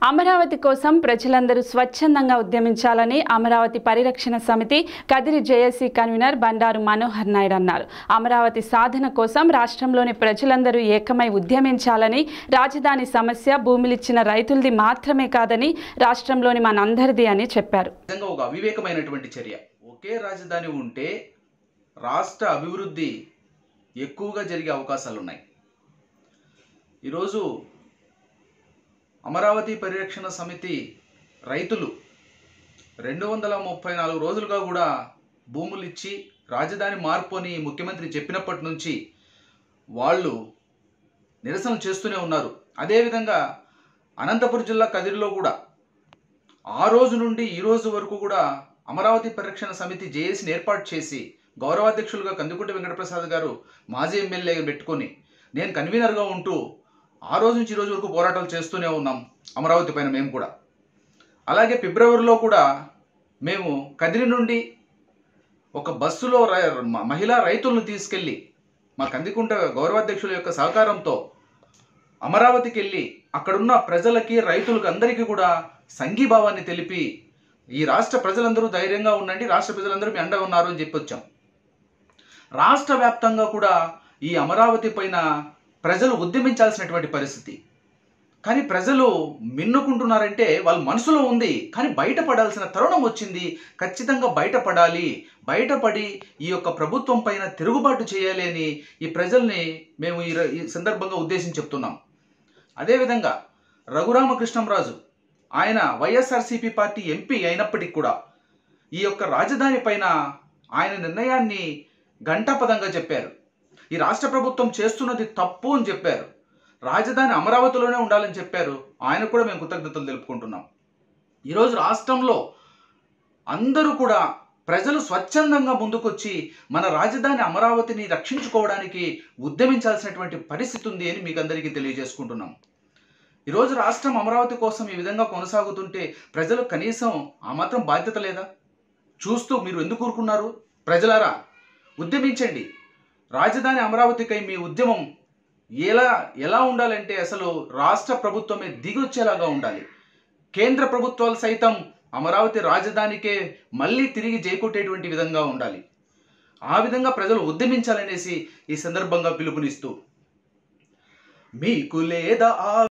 అమరావతి కోసం ప్రజలందరూ స్వచ్ఛందంగా ఉద్యమించాలని అమరావతి పరిరక్షణ సమితి కదిరి జేఏసీ కన్వీనర్ బండారు మనోహర్ నాయుడు అన్నారు అమరావతి సాధన కోసం రాష్ట్రంలోని ప్రజలందరూ ఏకమై ఉద్యమించాలని రాజధాని సమస్య భూములిచ్చిన రైతులది మాత్రమే కాదని రాష్ట్రంలోని మనందరిది అని చెప్పారు నిజంగా ఒక అవివేకమైనటువంటి చర్య ఒకే రాజధాని ఉంటే రాష్ట్ర అభివృద్ధి ఎక్కువగా జరిగే అవకాశాలు ఉన్నాయి ఈరోజు అమరావతి పరిరక్షణ సమితి రైతులు రెండు వందల ముప్పై నాలుగు రోజులుగా కూడా భూములు ఇచ్చి రాజధాని మార్పు అని ముఖ్యమంత్రి చెప్పినప్పటి నుంచి వాళ్ళు నిరసన చేస్తూనే ఉన్నారు అదేవిధంగా అనంతపురం జిల్లా కదిరిలో కూడా ఆ రోజు నుండి ఈ రోజు వరకు కూడా అమరావతి పరిరక్షణ సమితి జేఏసీని ఏర్పాటు చేసి గౌరవాధ్యక్షులుగా కందుకుంట వెంకటప్రసాద్ గారు మాజీ ఎమ్మెల్యే పెట్టుకొని నేను కన్వీనర్గా ఉంటూ ఆ రోజు నుంచి ఈ రోజు వరకు పోరాటాలు చేస్తూనే ఉన్నాం అమరావతి పైన మేము కూడా అలాగే ఫిబ్రవరిలో కూడా మేము కదిరి నుండి ఒక బస్సులో ర- మ- మహిళా రైతులను తీసుకెళ్ళి మా కందికుంట గౌరవాధ్యక్షుల యొక్క సహకారంతో అమరావతికి వెళ్ళి అక్కడున్న ప్రజలకి రైతులకు అందరికీ కూడా సంఘీభావాన్ని తెలిపి ఈ రాష్ట్ర ప్రజలందరూ ధైర్యంగా ఉండండి రాష్ట్ర ప్రజలందరూ మీ అండగా ఉన్నారు అని చెప్పి వచ్చాం రాష్ట్ర వ్యాప్తంగా కూడా ఈ అమరావతి పైన ప్రజలు ఉద్యమించాల్సినటువంటి పరిస్థితి కానీ ప్రజలు మిన్నుకుంటున్నారంటే వాళ్ళ మనసులో ఉంది కానీ బయటపడాల్సిన తరుణం వచ్చింది ఖచ్చితంగా బయటపడాలి బయటపడి ఈ యొక్క ప్రభుత్వం పైన తిరుగుబాటు చేయాలి అని ఈ ప్రజల్ని మేము ఈ ర- ఈ సందర్భంగా ఉద్దేశించి చెప్తున్నాం అదేవిధంగా రఘురామకృష్ణంరాజు ఆయన వైఎస్ఆర్సీపీ పార్టీ ఎంపీ అయినప్పటికీ కూడా ఈ యొక్క రాజధాని పైన ఆయన నిర్ణయాన్ని ఘంటాపదంగా చెప్పారు ఈ రాష్ట్ర ప్రభుత్వం చేస్తున్నది తప్పు అని చెప్పారు రాజధాని అమరావతిలోనే ఉండాలని చెప్పారు ఆయన కూడా మేము కృతజ్ఞతలు తెలుపుకుంటున్నాం ఈరోజు రాష్ట్రంలో అందరూ కూడా ప్రజలు స్వచ్ఛందంగా ముందుకొచ్చి మన రాజధాని అమరావతిని రక్షించుకోవడానికి ఉద్యమించాల్సినటువంటి పరిస్థితి ఉంది అని మీకు అందరికీ తెలియజేసుకుంటున్నాం ఈరోజు రాష్ట్రం అమరావతి కోసం ఈ విధంగా కొనసాగుతుంటే ప్రజలు కనీసం ఆ మాత్రం బాధ్యత లేదా చూస్తూ మీరు ఎందుకు ఊరుకున్నారు ప్రజలారా ఉద్యమించండి రాజధాని అమరావతికై మీ ఉద్యమం ఎలా ఎలా ఉండాలంటే అసలు రాష్ట్ర ప్రభుత్వమే దిగొచ్చేలాగా ఉండాలి కేంద్ర ప్రభుత్వాలు సైతం అమరావతి రాజధానికే మళ్ళీ తిరిగి చేకొట్టేటువంటి విధంగా ఉండాలి ఆ విధంగా ప్రజలు ఉద్యమించాలనేసి ఈ సందర్భంగా పిలుపునిస్తూ మీకు లేదా ఆ